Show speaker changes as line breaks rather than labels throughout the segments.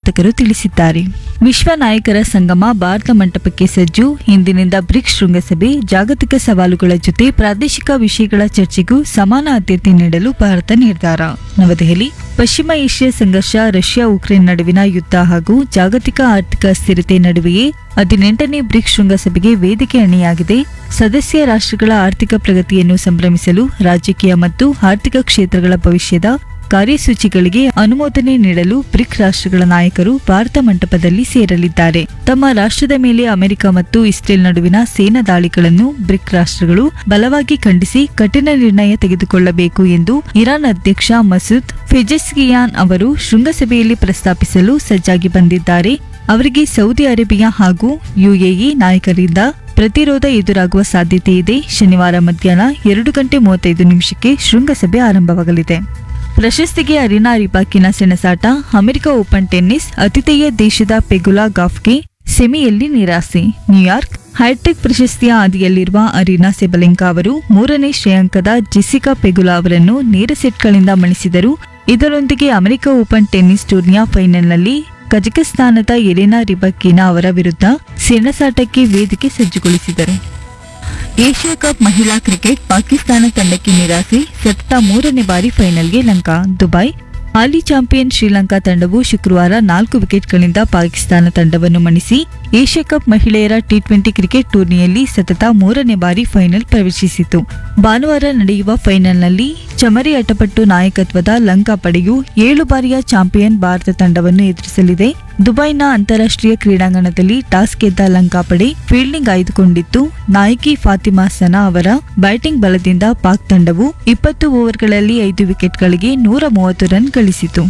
ವರ್ತಕರು ತಿಳಿಸಿದ್ದಾರೆ ವಿಶ್ವ ನಾಯಕರ ಸಂಗಮ ಭಾರತ ಮಂಟಪಕ್ಕೆ ಸಜ್ಜು ಇಂದಿನಿಂದ ಬ್ರಿಕ್ಸ್ ಶೃಂಗಸಭೆ ಜಾಗತಿಕ ಸವಾಲುಗಳ ಜೊತೆ ಪ್ರಾದೇಶಿಕ ವಿಷಯಗಳ ಚರ್ಚೆಗೂ ಸಮಾನ ಆದ್ಯತೆ ನೀಡಲು ಭಾರತ ನಿರ್ಧಾರ ನವದೆಹಲಿ ಪಶ್ಚಿಮ ಏಷ್ಯಾ ಸಂಘರ್ಷ ರಷ್ಯಾ ಉಕ್ರೇನ್ ನಡುವಿನ ಯುದ್ಧ ಹಾಗೂ ಜಾಗತಿಕ ಆರ್ಥಿಕ ಅಸ್ಥಿರತೆ ನಡುವೆಯೇ ಹದಿನೆಂಟನೇ ಬ್ರಿಕ್ಸ್ ಶೃಂಗಸಭೆಗೆ ವೇದಿಕೆ ಅಣಿಯಾಗಿದೆ ಸದಸ್ಯ ರಾಷ್ಟ್ರಗಳ ಆರ್ಥಿಕ ಪ್ರಗತಿಯನ್ನು ಸಂಭ್ರಮಿಸಲು ರಾಜಕೀಯ ಮತ್ತು ಆರ್ಥಿಕ ಕ್ಷೇತ್ರಗಳ ಭವಿಷ್ಯದ ಕಾರ್ಯಸೂಚಿಗಳಿಗೆ ಅನುಮೋದನೆ ನೀಡಲು ಬ್ರಿಕ್ ರಾಷ್ಟ್ರಗಳ ನಾಯಕರು ಭಾರತ ಮಂಟಪದಲ್ಲಿ ಸೇರಲಿದ್ದಾರೆ ತಮ್ಮ ರಾಷ್ಟ್ರದ ಮೇಲೆ ಅಮೆರಿಕ ಮತ್ತು ಇಸ್ರೇಲ್ ನಡುವಿನ ಸೇನಾ ದಾಳಿಗಳನ್ನು ಬ್ರಿಕ್ ರಾಷ್ಟ್ರಗಳು ಬಲವಾಗಿ ಖಂಡಿಸಿ ಕಠಿಣ ನಿರ್ಣಯ ತೆಗೆದುಕೊಳ್ಳಬೇಕು ಎಂದು ಇರಾನ್ ಅಧ್ಯಕ್ಷ ಮಸೂದ್ ಫೆಜೆಸ್ಕಿಯಾನ್ ಅವರು ಶೃಂಗಸಭೆಯಲ್ಲಿ ಪ್ರಸ್ತಾಪಿಸಲು ಸಜ್ಜಾಗಿ ಬಂದಿದ್ದಾರೆ ಅವರಿಗೆ ಸೌದಿ ಅರೇಬಿಯಾ ಹಾಗೂ ಯುಎಇ ನಾಯಕರಿಂದ ಪ್ರತಿರೋಧ ಎದುರಾಗುವ ಸಾಧ್ಯತೆ ಇದೆ ಶನಿವಾರ ಮಧ್ಯಾಹ್ನ ಎರಡು ಗಂಟೆ ಮೂವತ್ತೈದು ನಿಮಿಷಕ್ಕೆ ಶೃಂಗಸಭೆ ಆರಂಭವಾಗಲಿದೆ ಪ್ರಶಸ್ತಿಗೆ ಅರಿನಾ ರಿಬಾಕಿನ ಸೆಣಸಾಟ ಅಮೆರಿಕ ಓಪನ್ ಟೆನ್ನಿಸ್ ಅತಿಥೇಯ ದೇಶದ ಪೆಗುಲಾ ಗಾಫ್ಗೆ ಸೆಮಿಯಲ್ಲಿ ನಿರಾಸೆ ನ್ಯೂಯಾರ್ಕ್ ಹೈಟೆಕ್ ಪ್ರಶಸ್ತಿಯ ಹಾದಿಯಲ್ಲಿರುವ ಅರೀನಾ ಸೆಬಲೆಂಕಾ ಅವರು ಮೂರನೇ ಶ್ರೇಯಾಂಕದ ಜೆಸಿಕಾ ಪೆಗುಲಾ ಅವರನ್ನು ನೇರ ಸೆಟ್ಗಳಿಂದ ಮಣಿಸಿದರು ಇದರೊಂದಿಗೆ ಅಮೆರಿಕ ಓಪನ್ ಟೆನ್ನಿಸ್ ಟೂರ್ನಿಯ ಫೈನಲ್ನಲ್ಲಿ ಕಜಕಿಸ್ತಾನದ ಎಲೆನಾ ರಿಬಕಿನಾ ಅವರ ವಿರುದ್ಧ ಸೆಣಸಾಟಕ್ಕೆ ವೇದಿಕೆ ಸಜ್ಜುಗೊಳಿಸಿದರು ಏಷ್ಯಾ ಕಪ್ ಮಹಿಳಾ ಕ್ರಿಕೆಟ್ ಪಾಕಿಸ್ತಾನ ತಂಡಕ್ಕೆ ನಿರಾಸೆ ಸತತ ಮೂರನೇ ಬಾರಿ ಫೈನಲ್ಗೆ ಲಂಕಾ ದುಬೈ ಹಾಲಿ ಚಾಂಪಿಯನ್ ಶ್ರೀಲಂಕಾ ತಂಡವು ಶುಕ್ರವಾರ ನಾಲ್ಕು ವಿಕೆಟ್ಗಳಿಂದ ಪಾಕಿಸ್ತಾನ ತಂಡವನ್ನು ಮಣಿಸಿ ಏಷ್ಯಾ ಕಪ್ ಮಹಿಳೆಯರ ಟಿ ಟ್ವೆಂಟಿ ಕ್ರಿಕೆಟ್ ಟೂರ್ನಿಯಲ್ಲಿ ಸತತ ಮೂರನೇ ಬಾರಿ ಫೈನಲ್ ಪ್ರವೇಶಿಸಿತು ಭಾನುವಾರ ನಡೆಯುವ ಫೈನಲ್ನಲ್ಲಿ ಚಮರಿ ಅಟಪಟ್ಟು ನಾಯಕತ್ವದ ಲಂಕಾ ಪಡೆಯು ಏಳು ಬಾರಿಯ ಚಾಂಪಿಯನ್ ಭಾರತ ತಂಡವನ್ನು ಎದುರಿಸಲಿದೆ ದುಬೈನ ಅಂತಾರಾಷ್ಟ್ರೀಯ ಕ್ರೀಡಾಂಗಣದಲ್ಲಿ ಟಾಸ್ ಗೆದ್ದ ಲಂಕಾ ಪಡೆ ಫೀಲ್ಡಿಂಗ್ ಆಯ್ದುಕೊಂಡಿತ್ತು ನಾಯಕಿ ಫಾತಿಮಾ ಸನಾ ಅವರ ಬ್ಯಾಟಿಂಗ್ ಬಲದಿಂದ ಪಾಕ್ ತಂಡವು ಇಪ್ಪತ್ತು ಓವರ್ಗಳಲ್ಲಿ ಐದು ವಿಕೆಟ್ಗಳಿಗೆ ನೂರ ಮೂವತ್ತು ರನ್ ಗಳಿಸಿತು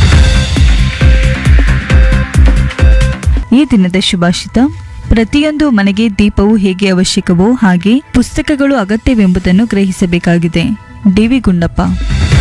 ಈ ದಿನದ ಶುಭಾಷಿತ ಪ್ರತಿಯೊಂದು ಮನೆಗೆ ದೀಪವು ಹೇಗೆ ಅವಶ್ಯಕವೋ ಹಾಗೆ ಪುಸ್ತಕಗಳು ಅಗತ್ಯವೆಂಬುದನ್ನು ಗ್ರಹಿಸಬೇಕಾಗಿದೆ ಡಿವಿ ಗುಂಡಪ್ಪ